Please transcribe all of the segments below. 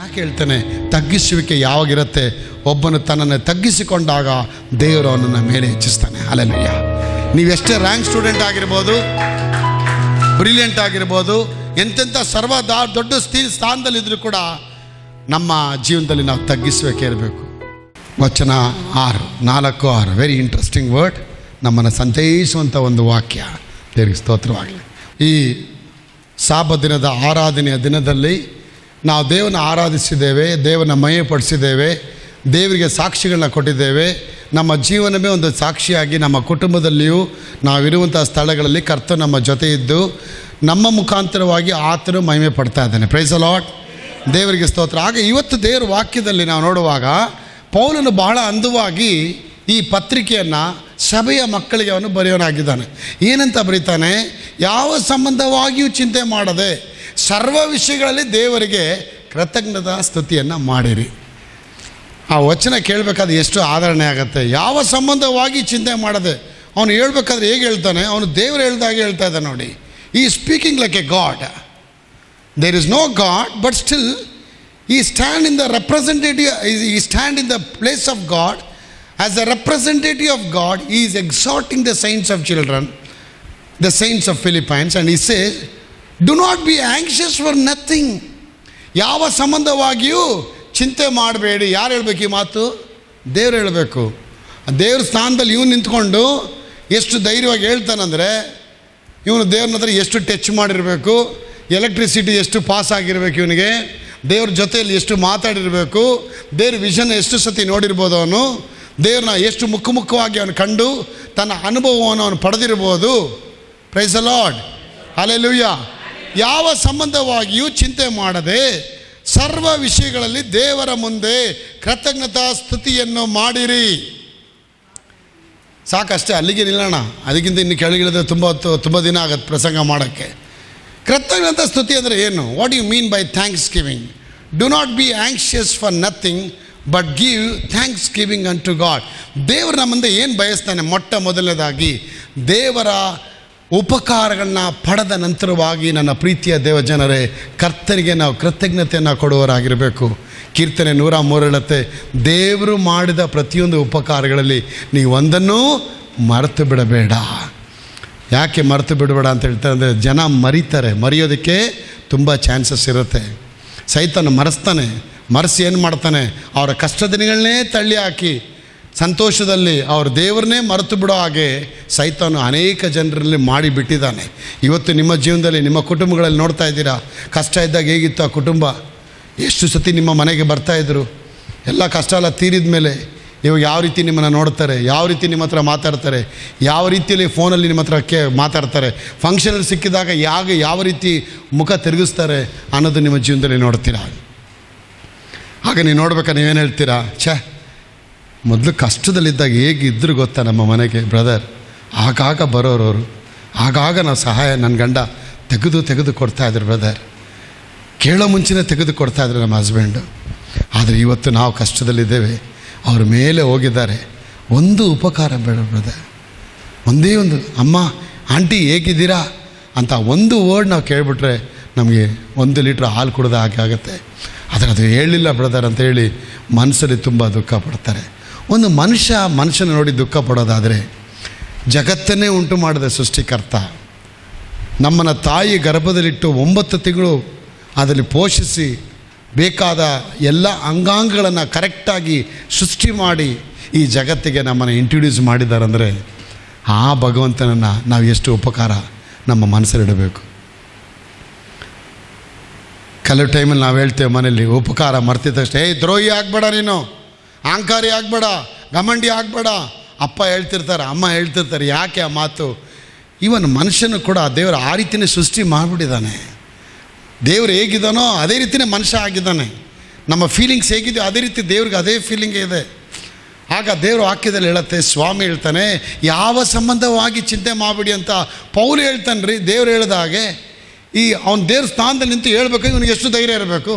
ಯಾಕೆ ಹೇಳ್ತೇನೆ ತಗ್ಗಿಸುವಿಕೆ ಯಾವಾಗಿರುತ್ತೆ ಒಬ್ಬನು ತನ್ನನ್ನು ತಗ್ಗಿಸಿಕೊಂಡಾಗ ದೇವರು ಅವನನ್ನು ಮೇಲೆ ಹೆಚ್ಚಿಸ್ತಾನೆ ಅಲ್ಲಯ್ಯ ನೀವೆಷ್ಟೇ ರ್ಯಾಂಕ್ ಸ್ಟೂಡೆಂಟ್ ಆಗಿರ್ಬೋದು ಬ್ರಿಲಿಯಂಟ್ ಆಗಿರ್ಬೋದು ಎಂತೆಂಥ ಸರ್ವ ದಾ ದೊಡ್ಡ ಸ್ಥಿ ಸ್ಥಾನದಲ್ಲಿದ್ದರೂ ಕೂಡ ನಮ್ಮ ಜೀವನದಲ್ಲಿ ನಾವು ತಗ್ಗಿಸಬೇಕೇ ಇರಬೇಕು ವಚನ ಆರು ನಾಲ್ಕು ಆರು ವೆರಿ ಇಂಟ್ರೆಸ್ಟಿಂಗ್ ವರ್ಡ್ ನಮ್ಮನ್ನು ಸಂತೈಸುವಂಥ ಒಂದು ವಾಕ್ಯ ದೇವರಿಗೆ ಸ್ತೋತ್ರವಾಗಲಿ ಈ ಸಾಬ ದಿನದ ಆರಾಧನೆಯ ದಿನದಲ್ಲಿ ನಾವು ದೇವನ ಆರಾಧಿಸಿದ್ದೇವೆ ದೇವನ ಮಯಪಡಿಸಿದ್ದೇವೆ ದೇವರಿಗೆ ಸಾಕ್ಷಿಗಳನ್ನ ಕೊಟ್ಟಿದ್ದೇವೆ ನಮ್ಮ ಜೀವನವೇ ಒಂದು ಸಾಕ್ಷಿಯಾಗಿ ನಮ್ಮ ಕುಟುಂಬದಲ್ಲಿಯೂ ನಾವಿರುವಂಥ ಸ್ಥಳಗಳಲ್ಲಿ ಕರ್ತ ನಮ್ಮ ಜೊತೆ ಇದ್ದು ನಮ್ಮ ಮುಖಾಂತರವಾಗಿ ಆತನು ಮಹಿಮೆ ಪಡ್ತಾ ಇದ್ದಾನೆ ಪ್ರೈಸ್ ಲಾಟ್ ದೇವರಿಗೆ ಸ್ತೋತ್ರ ಆಗ ಇವತ್ತು ದೇವರ ವಾಕ್ಯದಲ್ಲಿ ನಾವು ನೋಡುವಾಗ ಪೌಲನು ಬಹಳ ಅಂದವಾಗಿ ಈ ಪತ್ರಿಕೆಯನ್ನು ಸಭೆಯ ಮಕ್ಕಳಿಗೆ ಅವನು ಬರೆಯೋನಾಗಿದ್ದಾನೆ ಏನಂತ ಬರೀತಾನೆ ಯಾವ ಸಂಬಂಧವಾಗಿಯೂ ಚಿಂತೆ ಮಾಡದೆ ಸರ್ವ ವಿಷಯಗಳಲ್ಲಿ ದೇವರಿಗೆ ಕೃತಜ್ಞತಾ ಸ್ತುತಿಯನ್ನು ಮಾಡಿರಿ ಆ ವಚನ ಕೇಳಬೇಕಾದ್ರೆ ಎಷ್ಟು ಆದರಣೆ ಆಗುತ್ತೆ ಯಾವ ಸಂಬಂಧವಾಗಿ ಚಿಂತೆ ಮಾಡದೆ ಅವನು ಹೇಳ್ಬೇಕಾದ್ರೆ ಹೇಗೆ ಹೇಳ್ತಾನೆ ಅವನು ದೇವರು ಹೇಳ್ದಾಗ ಹೇಳ್ತಾ ಇದ್ದಾನೆ ನೋಡಿ he speaking like a god there is no God but still he stand in the representative he stand in the place of God as a representative of God he is exhorting the saints of children the saints of Philippians and he say do not be anxious for nothing ಯಾವ ಸಂಬಂಧವಾಗಿಯೂ ಚಿಂತೆ ಮಾಡಬೇಡಿ ಯಾರು ಹೇಳ್ಬೇಕು ಈ ಮಾತು ದೇವ್ರು ಹೇಳಬೇಕು ದೇವ್ರ ಸ್ಥಾನದಲ್ಲಿ ಇವನು ನಿಂತ್ಕೊಂಡು ಎಷ್ಟು ಧೈರ್ಯವಾಗಿ ಹೇಳ್ತಾನಂದರೆ ಇವನು ದೇವ್ರನ್ನ ಹತ್ರ ಎಷ್ಟು ಟಚ್ ಮಾಡಿರಬೇಕು ಎಲೆಕ್ಟ್ರಿಸಿಟಿ ಎಷ್ಟು ಪಾಸ್ ಆಗಿರಬೇಕು ಇವನಿಗೆ ದೇವ್ರ ಜೊತೆಯಲ್ಲಿ ಎಷ್ಟು ಮಾತಾಡಿರಬೇಕು ದೇವ್ರ ವಿಷನ್ ಎಷ್ಟು ಸತಿ ನೋಡಿರ್ಬೋದು ಅವನು ದೇವ್ರನ್ನ ಎಷ್ಟು ಮುಖಮುಖವಾಗಿ ಅವನು ಕಂಡು ತನ್ನ ಅನುಭವವನ್ನು ಅವನು ಪಡೆದಿರ್ಬೋದು ಪ್ರೈಸ್ ಲಾರ್ಡ್ ಅಲೆಲುಯ್ಯ ಯಾವ ಸಂಬಂಧವಾಗಿಯೂ ಚಿಂತೆ ಮಾಡದೆ ಸರ್ವ ವಿಷಯಗಳಲ್ಲಿ ದೇವರ ಮುಂದೆ ಕೃತಜ್ಞತಾ ಸ್ತುತಿಯನ್ನು ಮಾಡಿರಿ ಸಾಕಷ್ಟೇ ಅಲ್ಲಿಗೆ ನಿಲ್ಲೋಣ ಅದಕ್ಕಿಂತ ಇನ್ನು ಕೆಳಗಿಳಿದ್ರೆ ತುಂಬ ಹೊತ್ತು ತುಂಬ ದಿನ ಆಗತ್ತೆ ಪ್ರಸಂಗ ಮಾಡೋಕ್ಕೆ ಕೃತಜ್ಞತಾ ಸ್ತುತಿ ಅಂದರೆ ಏನು what you mean by thanksgiving do not be anxious for nothing but give thanksgiving unto God ದೇವರು ನಮ್ಮ ಮುಂದೆ ಏನು ಬಯಸ್ತಾನೆ ಮೊಟ್ಟ ಮೊದಲನೇದಾಗಿ ದೇವರ ಉಪಕಾರಗಳನ್ನ ಪಡೆದ ನಂತರವಾಗಿ ನನ್ನ ಪ್ರೀತಿಯ ದೇವಜನರೇ ಕರ್ತನಿಗೆ ನಾವು ಕೃತಜ್ಞತೆಯನ್ನು ಕೊಡುವವರಾಗಿರಬೇಕು ಕೀರ್ತನೆ ನೂರ ಮೂರೇಳತ್ತೆ ದೇವರು ಮಾಡಿದ ಪ್ರತಿಯೊಂದು ಉಪಕಾರಗಳಲ್ಲಿ ನೀವು ಒಂದನ್ನೂ ಮರೆತು ಬಿಡಬೇಡ ಯಾಕೆ ಮರೆತು ಬಿಡಬೇಡ ಅಂತ ಹೇಳ್ತಾರೆ ಅಂದರೆ ಜನ ಮರಿತಾರೆ ಮರೆಯೋದಕ್ಕೆ ತುಂಬ ಚಾನ್ಸಸ್ ಇರುತ್ತೆ ಸೈತನ ಮರೆಸ್ತಾನೆ ಮರೆಸಿ ಏನು ಮಾಡ್ತಾನೆ ಅವರ ಕಷ್ಟ ದಿನಗಳನ್ನೇ ತಳ್ಳಿ ಹಾಕಿ ಸಂತೋಷದಲ್ಲಿ ಅವ್ರ ದೇವ್ರನ್ನೇ ಮರೆತು ಬಿಡೋ ಹಾಗೆ ಸೈತಾನು ಅನೇಕ ಜನರಲ್ಲಿ ಮಾಡಿ ಬಿಟ್ಟಿದ್ದಾನೆ ಇವತ್ತು ನಿಮ್ಮ ಜೀವನದಲ್ಲಿ ನಿಮ್ಮ ಕುಟುಂಬಗಳಲ್ಲಿ ನೋಡ್ತಾ ಇದ್ದೀರಾ ಕಷ್ಟ ಇದ್ದಾಗ ಹೇಗಿತ್ತು ಆ ಕುಟುಂಬ ಎಷ್ಟು ಸತಿ ನಿಮ್ಮ ಮನೆಗೆ ಬರ್ತಾಯಿದ್ರು ಎಲ್ಲ ಕಷ್ಟ ಎಲ್ಲ ತೀರಿದ ಮೇಲೆ ಇವಾಗ ಯಾವ ರೀತಿ ನಿಮ್ಮನ್ನು ನೋಡ್ತಾರೆ ಯಾವ ರೀತಿ ನಿಮ್ಮ ಹತ್ರ ಮಾತಾಡ್ತಾರೆ ಯಾವ ರೀತಿಯಲ್ಲಿ ಫೋನಲ್ಲಿ ನಿಮ್ಮ ಹತ್ರ ಕೇ ಮಾತಾಡ್ತಾರೆ ಫಂಕ್ಷನಲ್ಲಿ ಸಿಕ್ಕಿದಾಗ ಯಾಗ ಯಾವ ರೀತಿ ಮುಖ ತಿರುಗಿಸ್ತಾರೆ ಅನ್ನೋದು ನಿಮ್ಮ ಜೀವನದಲ್ಲಿ ನೋಡ್ತೀರಾ ಆಗ ನೀವು ನೋಡ್ಬೇಕಾ ನೀವೇನು ಹೇಳ್ತೀರಾ ಛೇ ಮೊದಲು ಕಷ್ಟದಲ್ಲಿದ್ದಾಗ ಹೇಗಿದ್ರು ಗೊತ್ತಾ ನಮ್ಮ ಮನೆಗೆ ಬ್ರದರ್ ಆಗಾಗ ಬರೋರು ಅವರು ಆಗಾಗ ನಾವು ಸಹಾಯ ನನ್ನ ಗಂಡ ತೆಗೆದು ತೆಗೆದು ಕೊಡ್ತಾಯಿದ್ರು ಬ್ರದರ್ ಕೇಳೋ ಮುಂಚೆನೇ ತೆಗೆದು ಕೊಡ್ತಾಯಿದ್ರು ನಮ್ಮ ಹಸ್ಬೆಂಡು ಆದರೆ ಇವತ್ತು ನಾವು ಕಷ್ಟದಲ್ಲಿದ್ದೇವೆ ಅವ್ರ ಮೇಲೆ ಹೋಗಿದ್ದಾರೆ ಒಂದು ಉಪಕಾರ ಬೇಡ ಬ್ರದರ್ ಒಂದೇ ಒಂದು ಅಮ್ಮ ಆಂಟಿ ಹೇಗಿದ್ದೀರಾ ಅಂತ ಒಂದು ವರ್ಡ್ ನಾವು ಕೇಳಿಬಿಟ್ರೆ ನಮಗೆ ಒಂದು ಲೀಟ್ರ್ ಹಾಲು ಕುಡ್ದ ಹಾಗೆ ಆಗುತ್ತೆ ಆದರೆ ಅದು ಹೇಳಿಲ್ಲ ಬ್ರದರ್ ಅಂತ ಹೇಳಿ ಮನಸ್ಸಲ್ಲಿ ತುಂಬ ದುಃಖ ಪಡ್ತಾರೆ ಒಂದು ಮನುಷ್ಯ ಮನುಷ್ಯನ ನೋಡಿ ದುಃಖ ಪಡೋದಾದರೆ ಜಗತ್ತನ್ನೇ ಉಂಟು ಮಾಡಿದ ಸೃಷ್ಟಿಕರ್ತ ನಮ್ಮನ್ನು ತಾಯಿ ಗರ್ಭದಲ್ಲಿಟ್ಟು ಒಂಬತ್ತು ತಿಂಗಳು ಅದರಲ್ಲಿ ಪೋಷಿಸಿ ಬೇಕಾದ ಎಲ್ಲ ಅಂಗಾಂಗಗಳನ್ನು ಕರೆಕ್ಟಾಗಿ ಸೃಷ್ಟಿ ಮಾಡಿ ಈ ಜಗತ್ತಿಗೆ ನಮ್ಮನ್ನು ಇಂಟ್ರೊಡ್ಯೂಸ್ ಮಾಡಿದ್ದಾರಂದರೆ ಆ ಭಗವಂತನನ್ನು ನಾವು ಎಷ್ಟು ಉಪಕಾರ ನಮ್ಮ ಮನಸ್ಸಲ್ಲಿಡಬೇಕು ಕೆಲವು ಟೈಮಲ್ಲಿ ನಾವು ಹೇಳ್ತೇವೆ ಮನೇಲಿ ಉಪಕಾರ ಮರ್ತಿದ ತಕ್ಷಣ ಏಯ್ ದ್ರೋಹಿ ಆಗಬೇಡ ನೀನು ಅಹಂಕಾರಿ ಆಗಬೇಡ ಗಮಂಡಿ ಆಗಬೇಡ ಅಪ್ಪ ಹೇಳ್ತಿರ್ತಾರೆ ಅಮ್ಮ ಹೇಳ್ತಿರ್ತಾರೆ ಯಾಕೆ ಆ ಮಾತು ಇವನ್ ಮನುಷ್ಯನು ಕೂಡ ದೇವರು ಆ ರೀತಿಯೇ ಸೃಷ್ಟಿ ಮಾಡಿಬಿಟ್ಟಿದ್ದಾನೆ ದೇವರು ಹೇಗಿದ್ದಾನೋ ಅದೇ ರೀತಿಯೇ ಮನುಷ್ಯ ಆಗಿದ್ದಾನೆ ನಮ್ಮ ಫೀಲಿಂಗ್ಸ್ ಹೇಗಿದೆಯೋ ಅದೇ ರೀತಿ ದೇವ್ರಿಗೆ ಅದೇ ಫೀಲಿಂಗೇ ಇದೆ ಆಗ ದೇವರು ವಾಕ್ಯದಲ್ಲಿ ಹೇಳುತ್ತೆ ಸ್ವಾಮಿ ಹೇಳ್ತಾನೆ ಯಾವ ಸಂಬಂಧವಾಗಿ ಚಿಂತೆ ಮಾಡಬೇಡಿ ಅಂತ ಪೌಲು ಹೇಳ್ತಾನೆ ರೀ ದೇವ್ರು ಹೇಳಿದ ಹಾಗೆ ಈ ಅವನ ದೇವ್ರ ಸ್ಥಾನದಲ್ಲಿ ನಿಂತು ಹೇಳ್ಬೇಕು ಇವನಿಗೆ ಎಷ್ಟು ಧೈರ್ಯ ಇರಬೇಕು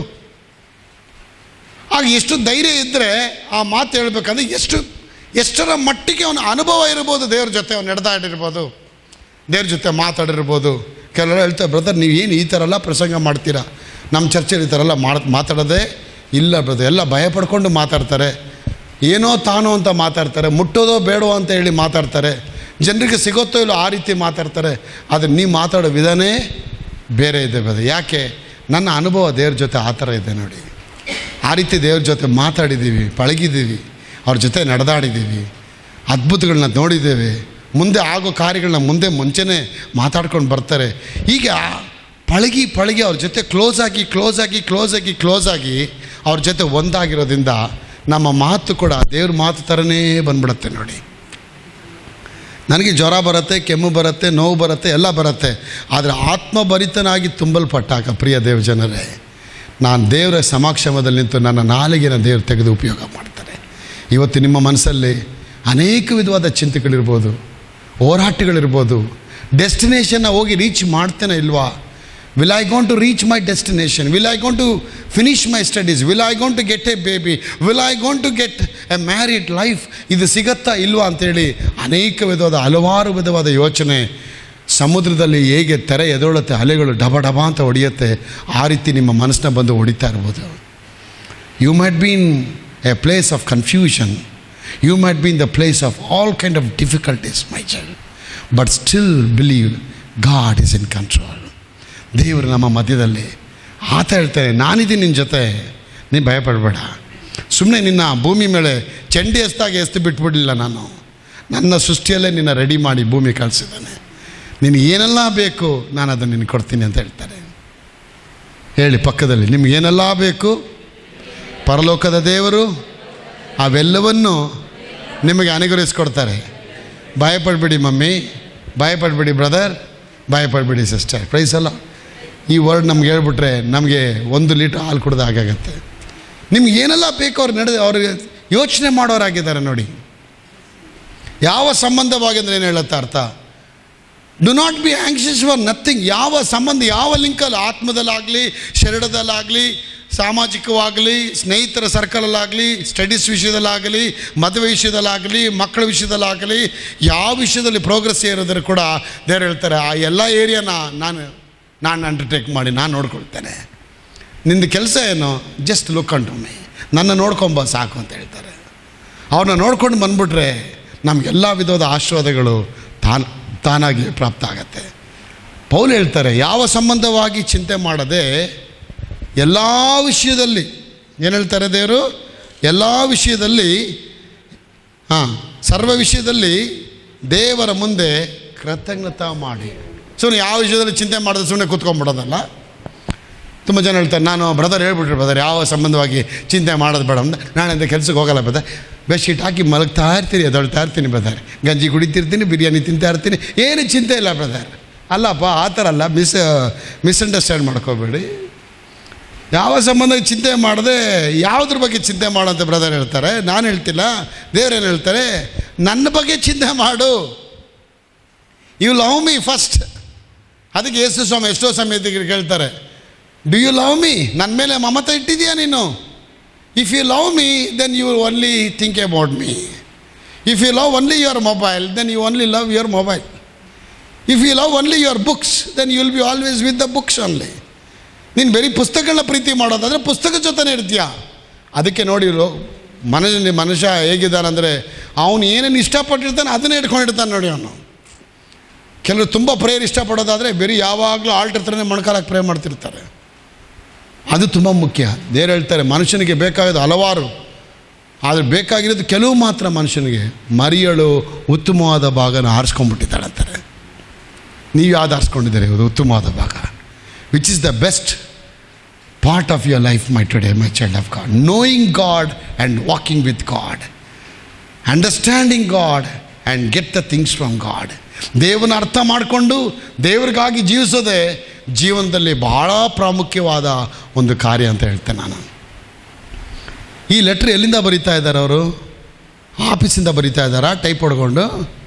ಆಗ ಎಷ್ಟು ಧೈರ್ಯ ಇದ್ದರೆ ಆ ಮಾತು ಹೇಳ್ಬೇಕಂದ್ರೆ ಎಷ್ಟು ಎಷ್ಟರ ಮಟ್ಟಿಗೆ ಅವನ ಅನುಭವ ಇರ್ಬೋದು ದೇವ್ರ ಜೊತೆ ಅವ್ನು ನಡೆದಾಡಿರ್ಬೋದು ದೇವ್ರ ಜೊತೆ ಮಾತಾಡಿರ್ಬೋದು ಕೆಲವರು ಹೇಳ್ತಾರೆ ಬ್ರದರ್ ನೀವು ಏನು ಈ ಥರ ಎಲ್ಲ ಪ್ರಸಂಗ ಮಾಡ್ತೀರಾ ನಮ್ಮ ಚರ್ಚೆಯಲ್ಲಿ ಈ ಥರ ಎಲ್ಲ ಮಾಡ್ ಮಾತಾಡೋದೇ ಇಲ್ಲ ಬ್ರದರ್ ಎಲ್ಲ ಭಯ ಪಡ್ಕೊಂಡು ಮಾತಾಡ್ತಾರೆ ಏನೋ ತಾನೋ ಅಂತ ಮಾತಾಡ್ತಾರೆ ಮುಟ್ಟೋದೋ ಬೇಡೋ ಅಂತ ಹೇಳಿ ಮಾತಾಡ್ತಾರೆ ಜನರಿಗೆ ಸಿಗುತ್ತೋ ಇಲ್ಲೋ ಆ ರೀತಿ ಮಾತಾಡ್ತಾರೆ ಆದರೆ ನೀವು ಮಾತಾಡೋ ವಿಧಾನೇ ಬೇರೆ ಇದೆ ಬ್ರದರ್ ಯಾಕೆ ನನ್ನ ಅನುಭವ ದೇವ್ರ ಜೊತೆ ಆ ಥರ ಇದೆ ನೋಡಿ ಆ ರೀತಿ ದೇವ್ರ ಜೊತೆ ಮಾತಾಡಿದ್ದೀವಿ ಪಳಗಿದ್ದೀವಿ ಅವ್ರ ಜೊತೆ ನಡೆದಾಡಿದ್ದೀವಿ ಅದ್ಭುತಗಳನ್ನ ನೋಡಿದ್ದೇವೆ ಮುಂದೆ ಆಗೋ ಕಾರ್ಯಗಳನ್ನ ಮುಂದೆ ಮುಂಚೆನೇ ಮಾತಾಡ್ಕೊಂಡು ಬರ್ತಾರೆ ಈಗ ಪಳಗಿ ಪಳಗಿ ಅವ್ರ ಜೊತೆ ಕ್ಲೋಸ್ ಆಗಿ ಕ್ಲೋಸ್ ಆಗಿ ಕ್ಲೋಸ್ ಆಗಿ ಕ್ಲೋಸ್ ಆಗಿ ಅವ್ರ ಜೊತೆ ಒಂದಾಗಿರೋದ್ರಿಂದ ನಮ್ಮ ಮಾತು ಕೂಡ ದೇವ್ರ ಮಾತು ಥರನೇ ಬಂದ್ಬಿಡುತ್ತೆ ನೋಡಿ ನನಗೆ ಜ್ವರ ಬರುತ್ತೆ ಕೆಮ್ಮು ಬರುತ್ತೆ ನೋವು ಬರುತ್ತೆ ಎಲ್ಲ ಬರುತ್ತೆ ಆದರೆ ಆತ್ಮಭರಿತನಾಗಿ ತುಂಬಲ್ಪಟ್ಟಾಗ ಪ್ರಿಯ ದೇವ ಜನರೇ ನಾನು ದೇವರ ಸಮಾಕ್ಷಮದಲ್ಲಿ ನಿಂತು ನನ್ನ ನಾಲಿಗೆನ ದೇವರು ತೆಗೆದು ಉಪಯೋಗ ಮಾಡ್ತಾರೆ ಇವತ್ತು ನಿಮ್ಮ ಮನಸ್ಸಲ್ಲಿ ಅನೇಕ ವಿಧವಾದ ಚಿಂತೆಗಳಿರ್ಬೋದು ಹೋರಾಟಗಳಿರ್ಬೋದು ಡೆಸ್ಟಿನೇಷನ್ನ ಹೋಗಿ ರೀಚ್ ಮಾಡ್ತೇನೆ ಇಲ್ವಾ will I gonna reach my destination will I gonna finish my studies will I gonna get a baby will I gonna get a married life ಇದು ಸಿಗತ್ತಾ ಇಲ್ವಾ ಅಂತೇಳಿ ಅನೇಕ ವಿಧವಾದ ಹಲವಾರು ವಿಧವಾದ ಯೋಚನೆ ಸಮುದ್ರದಲ್ಲಿ ಹೇಗೆ ತೆರೆ ಎದೊಳುತ್ತೆ ಅಲೆಗಳು ಡಬ ಡಬ ಅಂತ ಹೊಡೆಯುತ್ತೆ ಆ ರೀತಿ ನಿಮ್ಮ ಮನಸ್ಸನ್ನ ಬಂದು ಹೊಡಿತಾ ಇರ್ಬೋದು you might been a place of confusion you might been the place of all kind of difficulties my child but still believe God is in control ದೇವರು ನಮ್ಮ ಮಧ್ಯದಲ್ಲಿ ಆತ ಹೇಳ್ತಾರೆ ನಾನಿದ್ದೀನಿ ನಿನ್ನ ಜೊತೆ ನೀನು ಭಯಪಡಬೇಡ ಸುಮ್ಮನೆ ನಿನ್ನ ಭೂಮಿ ಮೇಲೆ ಚಂಡಿ ಎಸ್ತಾಗ ಎಸ್ತು ಬಿಟ್ಬಿಡಲಿಲ್ಲ ನಾನು ನನ್ನ ಸೃಷ್ಟಿಯಲ್ಲೇ ನಿನ್ನ ರೆಡಿ ಮಾಡಿ ಭೂಮಿ ಕಳಿಸಿದ್ದಾನೆ ನಿನಗೆ ಏನೆಲ್ಲ ಬೇಕು ನಾನು ಅದನ್ನು ನಿನಗೆ ಕೊಡ್ತೀನಿ ಅಂತ ಹೇಳ್ತಾರೆ ಹೇಳಿ ಪಕ್ಕದಲ್ಲಿ ನಿಮ್ಗೆ ಏನೆಲ್ಲ ಬೇಕು ಪರಲೋಕದ ದೇವರು ಅವೆಲ್ಲವನ್ನು ನಿಮಗೆ ಅನುಗ್ರಹಿಸ್ಕೊಡ್ತಾರೆ ಭಯಪಡಬೇಡಿ ಮಮ್ಮಿ ಭಯಪಡಬೇಡಿ ಬ್ರದರ್ ಭಯಪಡಬೇಡಿ ಸಿಸ್ಟರ್ ಪ್ರೈಸ್ ಅಲ್ಲ ಈ ವರ್ಡ್ ನಮ್ಗೆ ಹೇಳ್ಬಿಟ್ರೆ ನಮಗೆ ಒಂದು ಲೀಟ್ರ್ ಹಾಲು ಕುಡ್ದು ಹಾಗಾಗತ್ತೆ ನಿಮ್ಗೆ ಏನೆಲ್ಲ ಬೇಕು ಅವ್ರು ನಡೆದು ಅವ್ರಿಗೆ ಯೋಚನೆ ಮಾಡೋರಾಗಿದ್ದಾರೆ ನೋಡಿ ಯಾವ ಸಂಬಂಧವಾಗಿ ಅಂದರೆ ಏನು ಹೇಳುತ್ತೆ ಅರ್ಥ do not be anxious for nothing ಯಾವ ಸಂಬಂಧ ಯಾವ ಲಿಂಕಲ್ಲಿ ಆತ್ಮದಲ್ಲಾಗಲಿ ಶರೀರದಲ್ಲಾಗಲಿ ಸಾಮಾಜಿಕವಾಗಲಿ ಸ್ನೇಹಿತರ ಸರ್ಕಲಲ್ಲಾಗಲಿ ಸ್ಟಡೀಸ್ ವಿಷಯದಲ್ಲಾಗಲಿ ಮದುವೆ ವಿಷಯದಲ್ಲಾಗಲಿ ಮಕ್ಕಳ ವಿಷಯದಲ್ಲಾಗಲಿ ಯಾವ ವಿಷಯದಲ್ಲಿ ಪ್ರೋಗ್ರೆಸ್ ಇರೋದ್ರೆ ಕೂಡ ದೇವ್ರು ಹೇಳ್ತಾರೆ ಆ ಎಲ್ಲ ಏರಿಯಾನ ನಾನು ನಾನು ಅಂಡರ್ಟೇಕ್ ಮಾಡಿ ನಾನು ನೋಡ್ಕೊಳ್ತೇನೆ ನಿಂದು ಕೆಲಸ ಏನು ಜಸ್ಟ್ ಲುಕ್ ಅಂಟು ಮೀ ನನ್ನ ನೋಡ್ಕೊಂಬ ಸಾಕು ಅಂತ ಹೇಳ್ತಾರೆ ಅವ್ರನ್ನ ನೋಡ್ಕೊಂಡು ಬಂದ್ಬಿಟ್ರೆ ನಮಗೆಲ್ಲ ವಿಧವಾದ ಆಶೀರ್ವಾದಗಳು ತಾನ್ ತಾನಾಗಿ ಪ್ರಾಪ್ತ ಆಗತ್ತೆ ಪೌಲ್ ಹೇಳ್ತಾರೆ ಯಾವ ಸಂಬಂಧವಾಗಿ ಚಿಂತೆ ಮಾಡದೆ ಎಲ್ಲ ವಿಷಯದಲ್ಲಿ ಏನು ಹೇಳ್ತಾರೆ ದೇವರು ಎಲ್ಲ ವಿಷಯದಲ್ಲಿ ಹಾಂ ಸರ್ವ ವಿಷಯದಲ್ಲಿ ದೇವರ ಮುಂದೆ ಕೃತಜ್ಞತಾ ಮಾಡಿ ಸುಮ್ಮನೆ ಯಾವ ವಿಷಯದಲ್ಲಿ ಚಿಂತೆ ಮಾಡಿದ್ರೆ ಸುಮ್ಮನೆ ಕೂತ್ಕೊಂಡ್ಬಿಡೋದಲ್ಲ ತುಂಬ ಜನ ಹೇಳ್ತಾರೆ ನಾನು ಬ್ರದರ್ ಹೇಳ್ಬಿಟ್ರೆ ಬ್ರದರ್ ಯಾವ ಸಂಬಂಧವಾಗಿ ಚಿಂತೆ ಮಾಡೋದು ಬೇಡ ಅಂತ ನಾಳೆ ಕೆಲಸಕ್ಕೆ ಹೋಗಲ್ಲ ಬ್ರದರ್ ಬೆಡ್ಶೀಟ್ ಹಾಕಿ ಮಲಗ್ತಾ ಇರ್ತೀನಿ ಎದೊಳ್ತಾ ಇರ್ತೀನಿ ಬ್ರದರ್ ಗಂಜಿ ಕುಡಿತಿರ್ತೀನಿ ಬಿರಿಯಾನಿ ತಿಂತಾ ಇರ್ತೀನಿ ಏನು ಚಿಂತೆ ಇಲ್ಲ ಬ್ರದರ್ ಅಲ್ಲಪ್ಪ ಆ ಥರ ಅಲ್ಲ ಮಿಸ್ ಮಿಸ್ಅಂಡರ್ಸ್ಟ್ಯಾಂಡ್ ಮಾಡ್ಕೋಬೇಡಿ ಯಾವ ಸಂಬಂಧ ಚಿಂತೆ ಮಾಡದೆ ಯಾವುದ್ರ ಬಗ್ಗೆ ಚಿಂತೆ ಮಾಡು ಅಂತ ಬ್ರದರ್ ಹೇಳ್ತಾರೆ ನಾನು ಹೇಳ್ತಿಲ್ಲ ದೇವ್ರೇನು ಹೇಳ್ತಾರೆ ನನ್ನ ಬಗ್ಗೆ ಚಿಂತೆ ಮಾಡು ಯು ಲವ್ ಮೀ ಫಸ್ಟ್ ಅದಕ್ಕೆ ಯೇಸು ಸ್ವಾಮಿ ಎಷ್ಟೋ ಸಮಯದಲ್ಲಿ ಕೇಳ್ತಾರೆ ಡು ಯು ಲವ್ ಮೀ ನನ್ನ ಮೇಲೆ ಮಮತೆ ಇಟ್ಟಿದೆಯಾ ನೀನು if you love me then you only think about me if you love only your mobile then you only love your mobile if you love only your books then you will be always with the books only ನೀನು ಬರೀ ಪುಸ್ತಕಗಳನ್ನ ಪ್ರೀತಿ ಮಾಡೋದಾದರೆ ಪುಸ್ತಕ ಜೊತೆನೇ ಇರ್ತೀಯ ಅದಕ್ಕೆ ನೋಡಿ ಮನುಷ್ಯ ಮನುಷ್ಯ ಹೇಗಿದ್ದಾನಂದರೆ ಅವನು ಏನೇನು ಇಷ್ಟಪಟ್ಟಿರ್ತಾನೆ ಅದನ್ನೇ ಇಟ್ಕೊಂಡಿರ್ತಾನೆ ನೋಡಿ ಅವನು ಕೆಲವರು ತುಂಬ ಪ್ರೇಯರ್ ಇಷ್ಟಪಡೋದಾದರೆ ಬರೀ ಯಾವಾಗಲೂ ಆಲ್ಟರ್ ಹತ್ರನೇ ಮೊಣಕಾಲಕ್ಕೆ ಪ್ರೇ ಮಾಡ್ತಿರ್ತಾರೆ ಅದು ತುಂಬ ಮುಖ್ಯ ದೇವ್ರು ಹೇಳ್ತಾರೆ ಮನುಷ್ಯನಿಗೆ ಬೇಕಾಗೋದು ಹಲವಾರು ಆದರೆ ಬೇಕಾಗಿರೋದು ಕೆಲವು ಮಾತ್ರ ಮನುಷ್ಯನಿಗೆ ಮರಿಯಳು ಉತ್ತಮವಾದ ಭಾಗನ ಆರಿಸ್ಕೊಂಡ್ಬಿಟ್ಟಿದ್ದಾಳೆ ಅಂತಾರೆ ನೀವು ಯಾವ್ದು ಆರಿಸ್ಕೊಂಡಿದ್ದೀರಿ ಇದು ಉತ್ತಮವಾದ ಭಾಗ which is the best part of your life my today my child of God knowing God and walking with God understanding God and get the things from God ದೇವನ ಅರ್ಥ ಮಾಡಿಕೊಂಡು ದೇವ್ರಿಗಾಗಿ ಜೀವಿಸೋದೇ ಜೀವನದಲ್ಲಿ ಬಹಳ ಪ್ರಾಮುಖ್ಯವಾದ ಒಂದು ಕಾರ್ಯ ಅಂತ ಹೇಳ್ತೇನೆ ನಾನು ಈ ಲೆಟ್ರ್ ಎಲ್ಲಿಂದ ಬರೀತಾ ಇದ್ದಾರೆ ಅವರು ಆಫೀಸಿಂದ ಬರೀತಾ ಇದ್ದಾರಾ ಟೈಪ್ ಹೊಡ್ಕೊಂಡು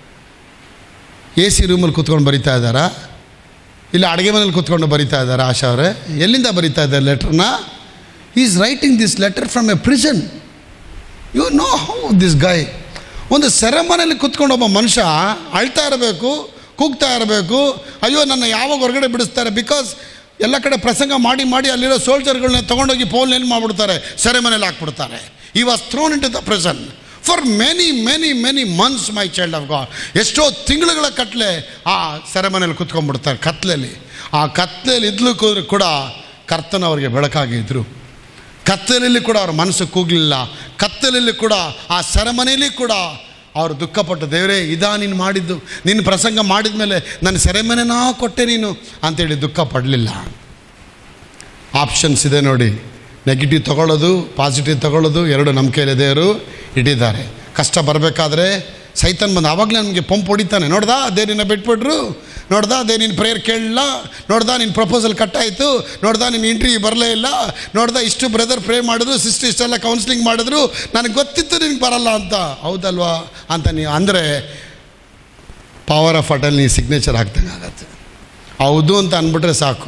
ಎ ಸಿ ರೂಮಲ್ಲಿ ಕೂತ್ಕೊಂಡು ಬರೀತಾ ಇದ್ದಾರಾ ಇಲ್ಲ ಅಡುಗೆ ಮನೇಲಿ ಕೂತ್ಕೊಂಡು ಬರೀತಾ ಇದ್ದಾರೆ ಆಶಾ ಅವರೇ ಎಲ್ಲಿಂದ ಬರೀತಾ ಇದ್ದಾರೆ ಲೆಟ್ರನ್ನ he's writing this letter from a prison you know how this guy ಒಂದು ಸೆರೆಮನೆಯಲ್ಲಿ ಕೂತ್ಕೊಂಡು ಒಬ್ಬ ಮನುಷ್ಯ ಅಳ್ತಾ ಇರಬೇಕು ಕೂಗ್ತಾ ಇರಬೇಕು ಅಯ್ಯೋ ನನ್ನ ಯಾವಾಗ ಹೊರಗಡೆ ಬಿಡಿಸ್ತಾರೆ ಬಿಕಾಸ್ ಎಲ್ಲ ಕಡೆ ಪ್ರಸಂಗ ಮಾಡಿ ಮಾಡಿ ಅಲ್ಲಿರೋ ಸೋಲ್ಜರ್ಗಳನ್ನ ತೊಗೊಂಡೋಗಿ ಪೋಲ್ ಏನು ಮಾಡಿಬಿಡ್ತಾರೆ ಸೆರೆಮನೆಯಲ್ಲಿ ಹಾಕ್ಬಿಡ್ತಾರೆ he was thrown into the prison for many many many months my child of God ಎಷ್ಟೋ ತಿಂಗಳುಗಳ ಕತ್ಲೆ ಆ ಸೆರೆಮನೆಯಲ್ಲಿ ಕುತ್ಕೊಂಡ್ಬಿಡ್ತಾರೆ ಕತ್ಲೆಯಲ್ಲಿ ಆ ಕತ್ಲೆಯಲ್ಲಿ ಇದ್ಲು ಕೂಡ ಕರ್ತನ ಅವರಿಗೆ ಬೆಳಕಾಗಿ ಇದ್ರು ಕತ್ತಲಲ್ಲಿ ಕೂಡ ಅವ್ರ ಮನಸ್ಸು ಕೂಗಲಿಲ್ಲ ಕತ್ತಲಲ್ಲಿ ಕೂಡ ಆ ಸೆರೆಮನೆಯಲ್ಲಿ ಕೂಡ ಅವರು ದುಃಖಪಟ್ಟು ದೇವರೇ ಇದಾ ನೀನು ಮಾಡಿದ್ದು ನಿನ್ನ ಪ್ರಸಂಗ ಮಾಡಿದ ಮೇಲೆ ನನ್ನ ಸೆರೆಮನೆನಾ ಕೊಟ್ಟೆ ನೀನು ಅಂತೇಳಿ ದುಃಖ ಪಡಲಿಲ್ಲ ಆಪ್ಷನ್ಸ್ ಇದೆ ನೋಡಿ ನೆಗೆಟಿವ್ ತಗೊಳ್ಳೋದು ಪಾಸಿಟಿವ್ ತಗೊಳ್ಳೋದು ಎರಡು ನಮ್ಮ ಕೈಲಿ ದೇವರು ಇಟ್ಟಿದ್ದಾರೆ ಕಷ್ಟ ಬರಬೇಕಾದ್ರೆ ಸೈತನ್ ಬಂದು ಆವಾಗಲೇ ನಮಗೆ ಪಂಪ್ ಹೊಡಿತಾನೆ ನೋಡ್ದಾ ಅದೇ ನಿನ್ನ ಬಿಟ್ಬಿಟ್ರು ನೋಡ್ದಾ ಅದೇ ನಿನ್ನ ಪ್ರೇಯರ್ ಕೇಳಲ್ಲ ನೋಡ್ದಾ ನಿನ್ನ ಪ್ರಪೋಸಲ್ ಕಟ್ಟಾಯಿತು ನೋಡ್ದಾ ನಿನ್ನ ಇಂಟ್ರ್ವ್ಯೂ ಬರಲೇ ಇಲ್ಲ ನೋಡ್ದಾ ಇಷ್ಟು ಬ್ರದರ್ ಪ್ರೇ ಮಾಡಿದ್ರು ಸಿಸ್ಟರ್ ಇಷ್ಟೆಲ್ಲ ಕೌನ್ಸಿಲಿಂಗ್ ಮಾಡಿದ್ರು ನನಗೆ ಗೊತ್ತಿತ್ತು ನಿನಗೆ ಬರಲ್ಲ ಅಂತ ಹೌದಲ್ವಾ ಅಂತ ನೀವು ಅಂದರೆ ಪವರ್ ಆಫ್ ಅಟಲ್ ನೀ ಸಿಗ್ನೇಚರ್ ಹಾಕ್ದಂಗೆ ಆಗತ್ತೆ ಹೌದು ಅಂತ ಅಂದ್ಬಿಟ್ರೆ ಸಾಕು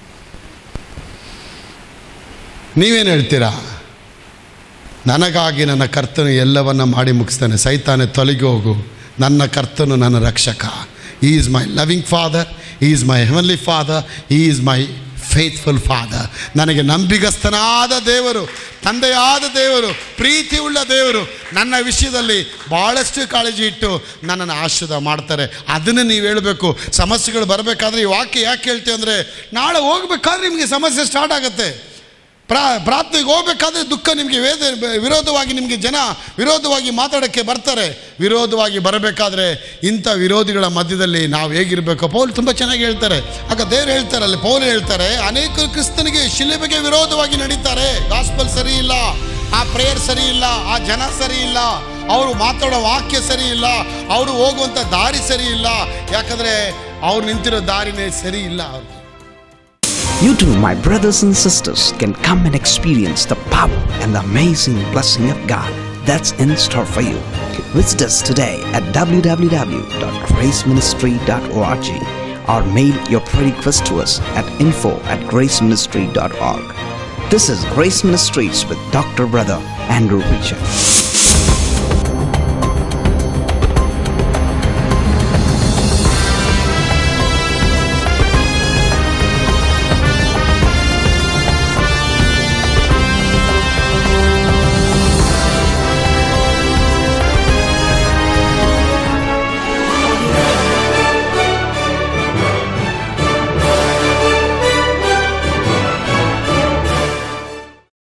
ನೀವೇನು ಹೇಳ್ತೀರಾ ನನಗಾಗಿ ನನ್ನ ಕರ್ತನು ಎಲ್ಲವನ್ನ ಮಾಡಿ ಮುಗಿಸ್ತಾನೆ ಸೈತಾನೆ ತೊಲಗಿ ಹೋಗು ನನ್ನ ಕರ್ತನು ನನ್ನ ರಕ್ಷಕ he is my loving Father he is my heavenly Father he is my faithful Father ನನಗೆ ನಂಬಿಗಸ್ತನಾದ ದೇವರು ತಂದೆಯಾದ ದೇವರು ಪ್ರೀತಿ ಉಳ್ಳ ದೇವರು ನನ್ನ ವಿಷಯದಲ್ಲಿ ಭಾಳಷ್ಟು ಕಾಳಜಿ ಇಟ್ಟು ನನ್ನನ್ನು ಆಶೀರ್ವಾದ ಮಾಡ್ತಾರೆ ಅದನ್ನು ನೀವು ಹೇಳಬೇಕು ಸಮಸ್ಯೆಗಳು ಬರಬೇಕಾದ್ರೆ ಈ ವಾಕ್ಯ ಯಾಕೆ ಹೇಳ್ತೀವಿ ಅಂದರೆ ನಾಳೆ ಹೋಗ್ಬೇಕಾದ್ರೆ ನಿಮಗೆ ಸಮಸ್ಯೆ ಸ್ಟಾರ್ಟ್ ಆಗುತ್ತೆ ಪ್ರಾ ಪ್ರಾರ್ಥನೆಗೆ ಹೋಗ್ಬೇಕಾದ್ರೆ ದುಃಖ ನಿಮಗೆ ವೇದ ವಿರೋಧವಾಗಿ ನಿಮಗೆ ಜನ ವಿರೋಧವಾಗಿ ಮಾತಾಡೋಕ್ಕೆ ಬರ್ತಾರೆ ವಿರೋಧವಾಗಿ ಬರಬೇಕಾದ್ರೆ ಇಂಥ ವಿರೋಧಿಗಳ ಮಧ್ಯದಲ್ಲಿ ನಾವು ಹೇಗಿರಬೇಕು ಪೌಲ್ ತುಂಬ ಚೆನ್ನಾಗಿ ಹೇಳ್ತಾರೆ ಆಗ ದೇವ್ರು ಹೇಳ್ತಾರಲ್ಲಿ ಪೌಲ್ ಹೇಳ್ತಾರೆ ಅನೇಕರು ಕ್ರಿಸ್ತನಿಗೆ ಶಿಲೆಬೆಗೆ ವಿರೋಧವಾಗಿ ನಡೀತಾರೆ ಗಾಸ್ಪಲ್ ಸರಿ ಇಲ್ಲ ಆ ಪ್ರೇಯರ್ ಸರಿ ಇಲ್ಲ ಆ ಜನ ಸರಿ ಇಲ್ಲ ಅವರು ಮಾತಾಡೋ ವಾಕ್ಯ ಸರಿ ಇಲ್ಲ ಅವರು ಹೋಗುವಂಥ ದಾರಿ ಸರಿ ಇಲ್ಲ ಯಾಕಂದರೆ ಅವ್ರು ನಿಂತಿರೋ ದಾರಿನೇ ಸರಿ ಇಲ್ಲ ಅವ್ರಿಗೆ You too, my brothers and sisters, can come and experience the power and the amazing blessing of God that's in store for you. Visit us today at www.graceministry.org or mail your prayer request to us at info at graceministry.org. This is Grace Ministries with Dr. Brother Andrew Richard.